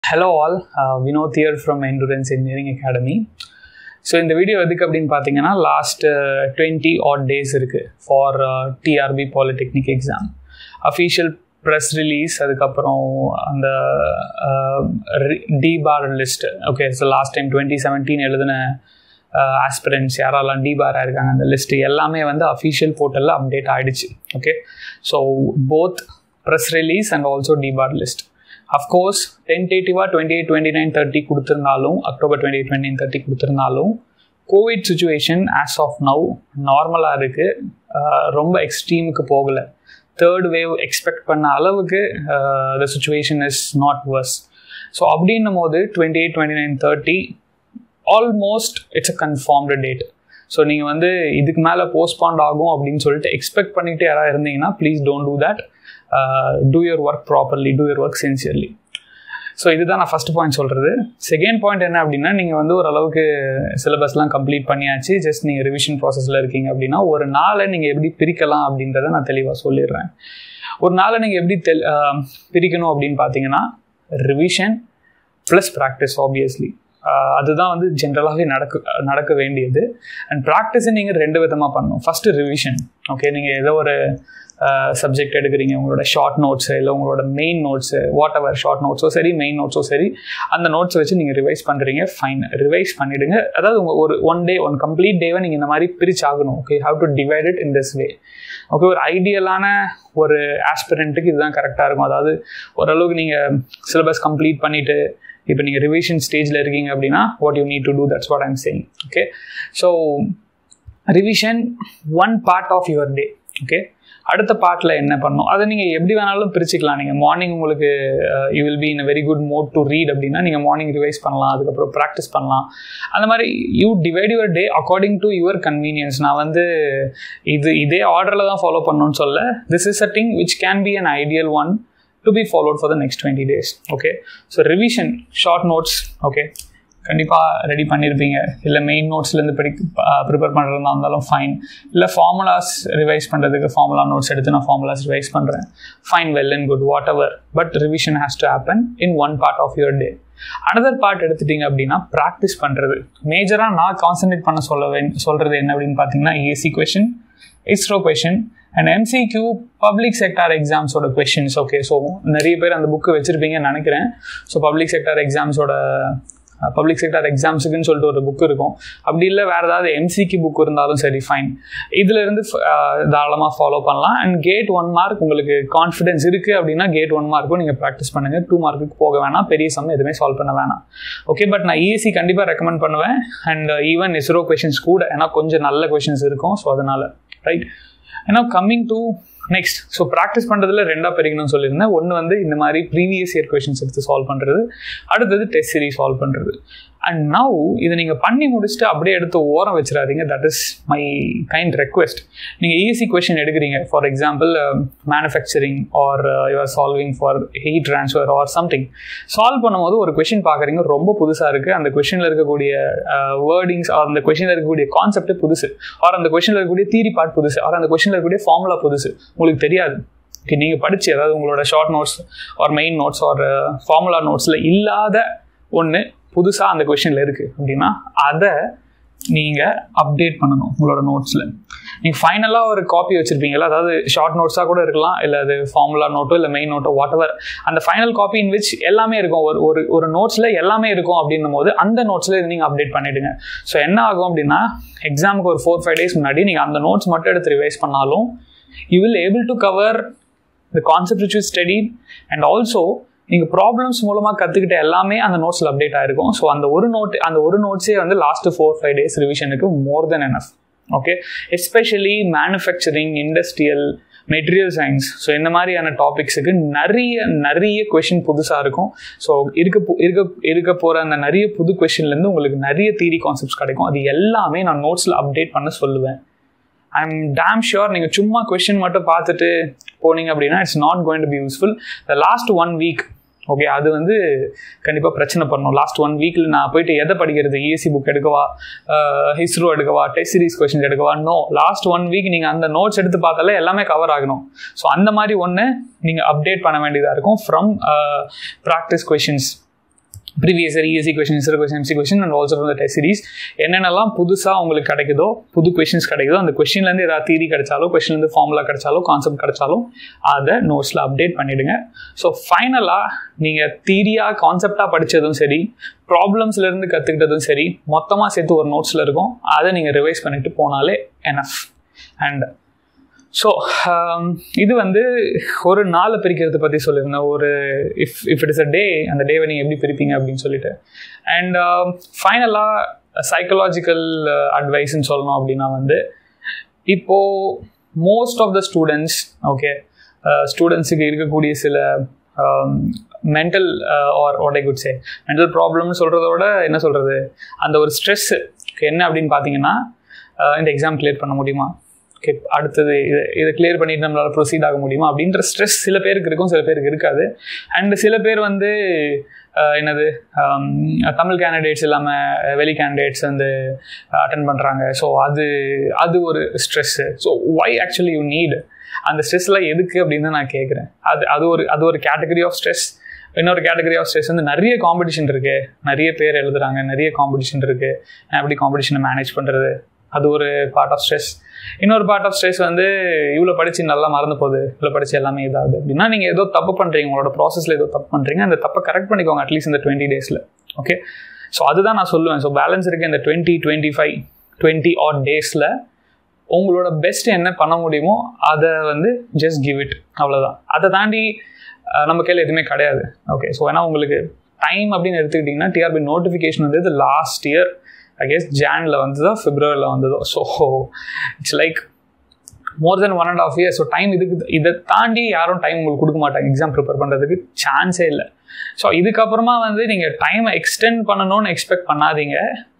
hello all Vinoth here from endurance engineering academy so இந்த video எதுக்கு அப்படின்னு பார்த்தீங்கன்னா லாஸ்ட் டுவெண்ட்டி ஆட் டேஸ் இருக்குது for TRB polytechnic exam official press release அதுக்கப்புறம் அந்த debar list okay so last time twenty seventeen எழுதின aspirants யாரெல்லாம் டி பாராக இருக்காங்க அந்த லிஸ்ட் எல்லாமே வந்து அஃபீஷியல் போர்ட்டலில் அப்டேட் ஆகிடுச்சு okay so both press release and also debar list of course டென்டேட்டிவாக twenty eight twenty nine thirty கொடுத்துருந்தாலும் October twenty eight twenty nine thirty கொடுத்துருந்தாலும் COVID situation as of now நார்மலாக இருக்குது ரொம்ப எக்ஸ்ட்ரீமுக்கு போகலை தேர்ட் வேவ் எக்ஸ்பெக்ட் பண்ண அளவுக்கு the situation is not worse so அப்படின்னும் போது twenty eight twenty nine thirty almost it's a confirmed date so நீங்கள் வந்து இதுக்கு மேலே போஸ்ட்பாண்ட் ஆகும் அப்படின்னு சொல்லிட்டு எக்ஸ்பெக்ட் பண்ணிட்டு யாராவது இருந்தீங்கன்னா please don't do that do your work properly do your work sincerely so இதுதான் நான் ஃபஸ்ட் பாயிண்ட் சொல்கிறது செகண்ட் பாயிண்ட் என்ன அப்படின்னா நீங்கள் வந்து ஓரளவுக்கு சிலபஸ்லாம் கம்ப்ளீட் பண்ணியாச்சு ஜஸ்ட் நீங்கள் ரிவிஷன் ப்ராசஸில் இருக்கீங்க அப்படின்னா ஒரு நாளை நீங்கள் எப்படி பிரிக்கலாம் அப்படின்றத நான் தெளிவாக சொல்லிடுறேன் ஒரு நாளை நீங்கள் எப்படி தெல் பிரிக்கணும் அப்படின்னு பார்த்தீங்கன்னா ரிவிஷன் ப்ளஸ் ப்ராக்டிஸ் ஆப்வியஸ்லி அதுதான் வந்து ஜென்ரலாகவே நடக்க நடக்க வேண்டியது அண்ட் ப்ராக்டிஸை நீங்கள் ரெண்டு விதமாக பண்ணணும் ஃபஸ்ட்டு ரிவிஷன் ஓகே நீங்கள் ஏதோ ஒரு சப்ஜெக்ட் எடுக்கிறீங்க உங்களோட ஷார்ட் நோட்ஸு இல்லை உங்களோட main notes whatever short நோட்ஸோ சரி மெயின் நோட்ஸோ சரி அந்த நோட்ஸை வச்சு நீங்கள் ரிவைஸ் பண்ணுறீங்க ஃபைன் ரிவைஸ் பண்ணிவிடுங்க அதாவது உங்கள் ஒரு ஒன் டே ஒன் கம்ப்ளீட் டேவை நீங்கள் இந்த மாதிரி பிரிச்சாகணும் okay how to divide it in this way okay ஒரு ஐடியலான ஒரு ஆஸ்பிரண்ட்டுக்கு இதுதான் கரெக்டாக இருக்கும் அதாவது ஓரளவுக்கு நீங்கள் சிலபஸ் கம்ப்ளீட் பண்ணிவிட்டு இப்போ நீங்கள் ரிவிஷன் ஸ்டேஜில் இருக்கீங்க அப்படின்னா what you need to do that's what I'm saying okay so revision one part of your day okay அடுத்த பார்ட்டில் என்ன பண்ணும் அதை நீங்கள் எப்படி வேணாலும் பிரிச்சுக்கலாம் நீங்கள் மார்னிங் உங்களுக்கு you will be in a very good mode to read அப்படின்னா நீங்கள் மார்னிங் ரிவைஸ் பண்ணலாம் அதுக்கப்புறம் ப்ராக்டிஸ் பண்ணலாம் அந்த மாதிரி you divide your day according to your convenience நான் வந்து இது இதே ஆர்டரில் தான் ஃபாலோ பண்ணணும்னு சொல்ல this is a thing which can be an ideal one to be followed for the next twenty days okay so revision short notes okay கண்டிப்பாக ready பண்ணியிருப்பீங்க இல்லை மெயின் நோட்ஸ்லேருந்து படி ப்ரிப்பேர் பண்ணுறதா இருந்தாலும் ஃபைன் இல்லை ஃபார்முலாஸ் ரிவைஸ் பண்ணுறதுக்கு ஃபார்முலா நோட்ஸ் எடுத்து நான் ஃபார்முலாஸ் ரிவைஸ் பண்ணுறேன் fine well and good whatever but revision has to happen in one part of your day another part எடுத்துட்டிங்க அப்படின்னா ப்ராக்டிஸ் பண்ணுறது மேஜராக நான் கான்சன்ட்ரேட் பண்ண சொல்ல வே சொல்கிறது என்ன அப்படின்னு பார்த்தீங்கன்னா ESE question ISRO question and MCQ public sector எக்ஸாம்ஸோட கொஷின்ஸ் ஓகே ஸோ நிறைய பேர் அந்த புக்கு வச்சுருப்பீங்கன்னு நினைக்கிறேன் ஸோ பப்ளிக் செக்டார் எக்ஸாம்ஸோட பப்ளிக் செக்டர் எக்ஸாம்ஸுக்குன்னு சொல்லிட்டு ஒரு புக் இருக்கும் அப்படி இல்லை வேறு ஏதாவது எம்சிக்கு புக் இருந்தாலும் சரி ஃபைன் இதிலிருந்து தாராளமாக ஃபாலோ பண்ணலாம் அண்ட் கேட் ஒன் மார்க் உங்களுக்கு கான்ஃபிடன்ஸ் இருக்குது அப்படின்னா கேட் ஒன் மார்க்கும் நீங்கள் ப்ராக்டிஸ் பண்ணுங்கள் டூ மார்க்குக்கு போக வேணாம் பெரிய சம் எதுவுமே சால்வ் பண்ண வேணாம் ஓகே பட் நான் இஎஸ்சி கண்டிப்பாக ரெக்கமெண்ட் பண்ணுவேன் அண்ட் ஈவன் இஸ்ரோ கொஷின்ஸ் கூட ஏன்னா கொஞ்சம் நல்ல கொஷின்ஸ் இருக்கும் ஸோ அதனால் ரைட் ஏன்னா coming to next so practice பண்ணுறதுல ரெண்டாக பிரிக்கணும்னு சொல்லியிருந்தேன் ஒன்று வந்து இந்த மாதிரி ப்ரீவியஸ் இயர் கொஷின்ஸ் எடுத்து சால்வ் பண்ணுறது அடுத்தது டெஸ்ட் சீரிஸ் சால்வ் பண்ணுறது அண்ட் நவ் இதை நீங்கள் பண்ணி முடிச்சுட்டு அப்படியே எடுத்து ஓரம் வச்சிடாதீங்க that is my kind request நீங்கள் ஈஸி கொஷின் எடுக்கிறீங்க for example manufacturing or you're solving for heat transfer or something solve பண்ணும்போது ஒரு கொஷின் பார்க்குறீங்க ரொம்ப புதுசாக இருக்குது அந்த கொஷினில் இருக்கக்கூடிய வேர்டிங்ஸ் ஆர் அந்த கொஷினில் இருக்கக்கூடிய கான்செப்ட் புதுசு ஆர் அந்த கொஷினில் இருக்கக்கூடிய தீரி பார்ட் புதுசு ஆர் அந்த கொஷினில் இருக்கக்கூடிய ஃபார்முலா புதுசு உங்களுக்கு தெரியாது ஓகே நீங்கள் படித்து அதாவது உங்களோட short notes or main notes or formula நோட்ஸில் இல்லாத ஒன்று புதுசாக அந்த கொஷனில் இருக்குது அப்படின்னா அதை நீங்கள் அப்டேட் பண்ணணும் உங்களோட நோட்ஸில் நீங்கள் ஃபைனலாக ஒரு காப்பி வச்சுருப்பீங்களா அதாவது ஷார்ட் நோட்ஸாக கூட இருக்கலாம் இல்லை அது ஃபார்முலா நோட்டோ இல்லை மெயின் நோட்டோ வாட் எவர் அந்த ஃபைனல் காப்பி இன் விச் எல்லாமே இருக்கும் ஒரு ஒரு ஒரு நோட்ஸில் எல்லாமே இருக்கும் அப்படின்னும் போது அந்த நோட்ஸில் இது நீங்கள் அப்டேட் பண்ணிவிடுங்க ஸோ என்ன ஆகும் அப்படின்னா எக்ஸாமுக்கு ஒரு ஃபோர் ஃபைவ் டேஸ் முன்னாடி நீங்கள் அந்த நோட்ஸ் மட்டும் எடுத்து ரிவைஸ் பண்ணாலும் you will able to cover the concept which you study and also நீங்கள் ப்ராப்ளம்ஸ் மூலமாக கற்றுக்கிட்ட எல்லாமே அந்த நோட்ஸில் அப்டேட் ஆகிருக்கும் ஸோ அந்த ஒரு நோட் அந்த ஒரு நோட்ஸே வந்து லாஸ்ட்டு ஃபோர் ஃபைவ் டேஸ் ரிவிஷனுக்கு more than enough okay especially manufacturing industrial material science so இந்த மாதிரியான டாபிக்ஸுக்கு நிறைய நிறைய கொஷின் புதுசாக இருக்கும் ஸோ இருக்க இருக்க இருக்க போகிற அந்த நிறைய புது கொஷின்லேருந்து உங்களுக்கு நிறைய தீரி கான்செப்ட்ஸ் கிடைக்கும் அது எல்லாமே நான் நோட்ஸில் அப்டேட் பண்ண சொல்லுவேன் ஐ எம் டேம் ஷுர் நீங்கள் சும்மா கொஷின் மட்டும் பார்த்துட்டு போனீங்க அப்படின்னா it's not going to be useful the last one week okay அது வந்து கண்டிப்பாக பிரச்சனை பண்ணணும் லாஸ்ட் ஒன் வீக்கில் நான் போயிட்டு எதை படிக்கிறது இஎஸ்சி புக் எடுக்கவா ஹிஸ்ரோ எடுக்கவா டெஸ்ட் சீரிஸ் கொஷின்ஸ் எடுக்கவா நோ லாஸ்ட் ஒன் வீக் நீங்கள் அந்த நோட்ஸ் எடுத்து பார்த்தாலே எல்லாமே கவர் ஆகணும் ஸோ அந்த மாதிரி ஒன்று நீங்கள் அப்டேட் பண்ண வேண்டியதாக இருக்கும் from practice questions previous year ESE question ISRO question MC question and also from test series என்னென்னலாம் புதுசாக உங்களுக்கு கிடைக்குதோ புது கொஷின்ஸ் கிடைக்குதோ அந்த கொஷின்லேருந்து ஏதாவது தீரி கிடைச்சாலோ கொஷின்லேருந்து ஃபார்முலா கிடைச்சாலோ கான்செப்ட் கிடைச்சாலும் அதை நோட்ஸில் அப்டேட் பண்ணிவிடுங்க ஸோ ஃபைனலாக நீங்கள் தீரியாக கான்செப்டாக படித்ததும் சரி ப்ராப்ளம்ஸ்லேருந்து கற்றுக்கிட்டதும் சரி மொத்தமாக சேர்த்து ஒரு நோட்ஸில் இருக்கும் அதை நீங்கள் ரிவைஸ் பண்ணிட்டு போனாலே எனஃப் அண்ட் ஸோ இது வந்து ஒரு நாளை பிரிக்கிறத பற்றி சொல்லியிருந்தேன் ஒரு if if it is a day அந்த டேவை நீங்கள் எப்படி பிரிப்பீங்க அப்படின்னு சொல்லிட்டு அண்ட் ஃபைனலாக சைக்கலாஜிக்கல் அட்வைஸ்ன்னு சொல்லணும் அப்படின்னா வந்து இப்போது most of the students okay ஸ்டூடெண்ட்ஸுக்கு இருக்கக்கூடிய சில mental or what I could say mental ப்ராப்ளம்னு சொல்கிறத விட என்ன சொல்கிறது அந்த ஒரு ஸ்ட்ரெஸ்ஸு என்ன அப்படின்னு பார்த்தீங்கன்னா இந்த எக்ஸாம் கிளியர் பண்ண முடியுமா ஓகே அடுத்தது இதை இதை கிளியர் பண்ணிட்டு நம்மளால் ப்ரொசீட் ஆக முடியுமா அப்படின்ற ஸ்ட்ரெஸ் சில பேருக்கு இருக்கும் சில பேருக்கு இருக்காது அண்ட் சில பேர் வந்து என்னது தமிழ் கேண்டிடேட்ஸ் இல்லாமல் வெளி கேண்டிடேட்ஸ் வந்து அட்டன் பண்ணுறாங்க ஸோ அது அது ஒரு stress so why actually you need அந்த ஸ்ட்ரெஸ்லாம் எதுக்கு அப்படின்னு தான் நான் கேட்குறேன் அது அது ஒரு அது ஒரு கேட்டகரி ஆஃப் ஸ்ட்ரெஸ் இன்னொரு கேட்டகரி ஆஃப் ஸ்ட்ரெஸ் வந்து நிறைய காம்படிஷன் இருக்குது நிறைய பேர் எழுதுறாங்க நிறைய காம்படிஷன் இருக்குது எப்படி காம்படிஷனை மேனேஜ் பண்ணுறது அது ஒரு பார்ட் ஆஃப் ஸ்ட்ரெஸ் இன்னொரு பார்ட் ஆஃப் ஸ்ட்ரெஸ் வந்து இவ்வளோ படித்து நல்லா மறந்து போகுது இவ்வளோ படித்து எல்லாமே இதாகுது அப்படின்னா நீங்கள் ஏதோ தப்பு பண்ணுறீங்க உங்களோட ப்ராசஸில் ஏதோ தப்பு பண்ணுறீங்க அந்த தப்பை கரெக்ட் பண்ணிக்கோங்க அட்லீஸ்ட் இந்த டுவெண்ட்டி டேஸில் ஓகே ஸோ அதுதான் நான் சொல்லுவேன் ஸோ பேலன்ஸ் இருக்க இந்த twenty twenty five twenty odd டேஸில் உங்களோட பெஸ்ட் என்ன பண்ண முடியுமோ அதை வந்து ஜஸ்ட் கிவ் இட் அவ்வளோதான் அதை தாண்டி நம்ம கையில் எதுவுமே கிடையாது ஓகே ஸோ ஏன்னா உங்களுக்கு டைம் அப்படின்னு எடுத்துக்கிட்டிங்கன்னா டிஆர்பி நோட்டிஃபிகேஷன் வந்து இது லாஸ்ட் இயர் ஐ கெஸ் ஜானில் வந்ததோ ஃபிப்ரவரியில் வந்ததோ so it's like more than one and half years so time இதுக்கு இதை தாண்டி யாரும் டைம் உங்களுக்கு கொடுக்க மாட்டாங்க எக்ஸாம் ப்ரிப்பேர் பண்ணுறதுக்கு சான்ஸே இல்லை ஸோ இதுக்கப்புறமா வந்து நீங்கள் டைமை எக்ஸ்டெண்ட் பண்ணணும்னு எக்ஸ்பெக்ட் பண்ணாதீங்க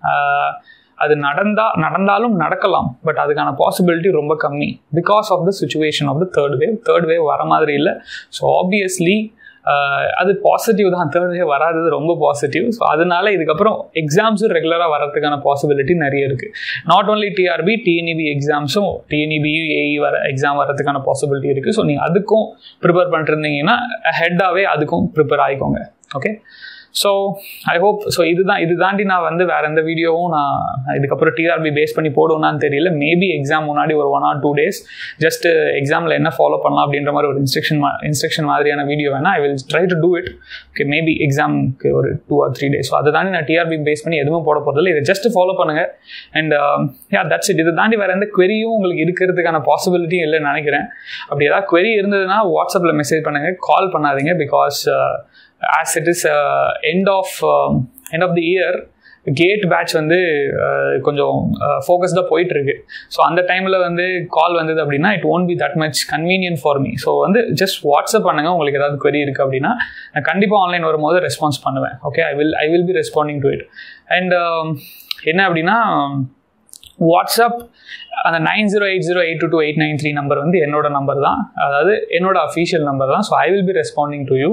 அது நடந்தா நடந்தாலும் நடக்கலாம் பட் அதுக்கான பாசிபிலிட்டி ரொம்ப கம்மி because of the situation of the third wave third wave வர மாதிரி இல்லை ஸோ ஆப்வியஸ்லி அது பாசிட்டிவ் தான் தேர்ட் வேவ் வராதது ரொம்ப பாசிட்டிவ் ஸோ அதனால இதுக்கப்புறம் எக்ஸாம்ஸும் ரெகுலராக வரதுக்கான பாசிபிலிட்டி நிறைய இருக்குது நாட் ஓன்லி டிஆர்பி டிஎன்இபி எக்ஸாம்ஸும் டிஎன்இபி ஏஇ வர எக்ஸாம் வரதுக்கான பாசிபிலிட்டி இருக்குது ஸோ நீங்கள் அதுக்கும் ப்ரிப்பேர் பண்ணிருந்தீங்கன்னா ஹெட்டாகவே அதுக்கும் ப்ரிப்பேர் ஆகிக்கோங்க okay so I hope so இதுதான் இது தாண்டி நான் வந்து வேற எந்த வீடியோவும் நான் இதுக்கப்புறம் டிஆர்பி பேஸ் பண்ணி போடுவேனான்னு தெரியல மேபி எக்ஸாம் முன்னாடி ஒரு one or two days just எக்ஸாமில் என்ன ஃபாலோ பண்ணலாம் அப்படின்ற மாதிரி ஒரு இன்ஸ்ட்ரக்ஷன் இன்ஸ்ட்ரக்ஷன் மாதிரியான வீடியோ வேணா I will try to do it okay maybe எக்ஸாமுக்கு ஒரு two or three days so அதை தாண்டி நான் டிஆர்பி பேஸ் பண்ணி எதுவும் போட போகிறதில்ல இதை ஜஸ்ட் ஃபாலோ பண்ணுங்க அண்ட் யா தட்ஸ் இட் இதை தாண்டி வேற எந்த queryயும் உங்களுக்கு இருக்கிறதுக்கான பாசிபிலிட்டியும் இல்லைன்னு நினைக்கிறேன் அப்படி ஏதாவது query இருந்ததுன்னா வாட்ஸ்அப்பில் மெசேஜ் பண்ணுங்க கால் பண்ணாதீங்க because as it is end of end of the year GATE batch வந்து கொஞ்சம் ஃபோக்கஸ்டாக போயிட்டு இருக்கு ஸோ அந்த டைமில் வந்து கால் வந்தது அப்படின்னா it won't be that much convenient for me so வந்து ஜஸ்ட் வாட்ஸ்அப் பண்ணுங்க உங்களுக்கு ஏதாவது query இருக்குது அப்படின்னா நான் கண்டிப்பாக ஆன்லைன் வரும்போது ரெஸ்பான்ஸ் பண்ணுவேன் okay I will I will be responding to it and என்ன அப்படின்னா வாட்ஸ்அப் அந்த nine zero eight zero eight two two eight nine three number வந்து என்னோட நம்பர் தான் அதாவது என்னோட அஃபீஷியல் நம்பர் தான் so I will be responding to you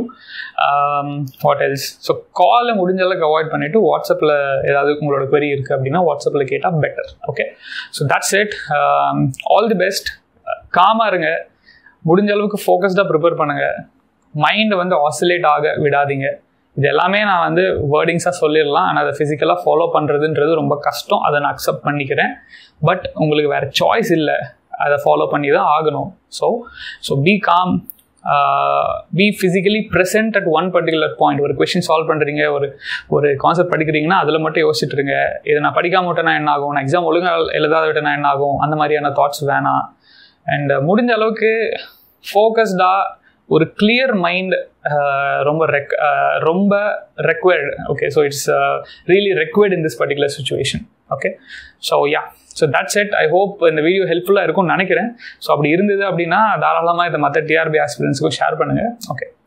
what else so காலை முடிஞ்ச அளவுக்கு அவாய்ட் பண்ணிவிட்டு வாட்ஸ்அப்பில் ஏதாவது உங்களோட query இருக்குது அப்படின்னா வாட்ஸ்அப்பில் கேட்டால் better okay so that's it all the best காமாக இருங்க முடிஞ்ச அளவுக்கு ஃபோக்கஸ்டாக ப்ரிப்பேர் பண்ணுங்கள் மைண்டை வந்து ஆசிலேட் ஆக விடாதீங்க இது எல்லாமே நான் வந்து வேர்டிங்ஸாக சொல்லிடலாம் ஆனால் அதை ஃபிசிக்கலாக ஃபாலோ பண்ணுறதுன்றது ரொம்ப கஷ்டம் அதை நான் அக்செப்ட் பண்ணிக்கிறேன் பட் உங்களுக்கு வேறு சாய்ஸ் இல்லை அதை ஃபாலோ பண்ணி தான் ஆகணும் so so be calm be physically present at one particular point ஒரு கொஷின் சால்வ் பண்ணுறீங்க ஒரு ஒரு கான்செப்ட் படிக்கிறீங்கன்னா அதில் மட்டும் யோசிச்சுட்டு இருங்க இதை நான் படிக்காம விட்டேன்னா என்ன ஆகும் நான் எக்ஸாம் ஒழுங்காக எழுதாத விட்டேன்னா என்ன ஆகும் அந்த மாதிரியான தாட்ஸ் வேணாம் அண்ட் முடிஞ்ச அளவுக்கு ஃபோக்கஸ்டாக ஒரு கிளியர் மைண்ட் ரொம்ப ரெக் ரொம்ப required okay so it's really required in this particular situation okay so yeah so that's it I hope இந்த வீடியோ ஹெல்ப்ஃபுல்லாக இருக்கும்னு நினைக்கிறேன் ஸோ அப்படி இருந்தது அப்படின்னா தாராளமாக இதை மற்ற டிஆர்பி ஆஸ்பிரன்ஸுக்கும் ஷேர் பண்ணுங்கள் ஓகே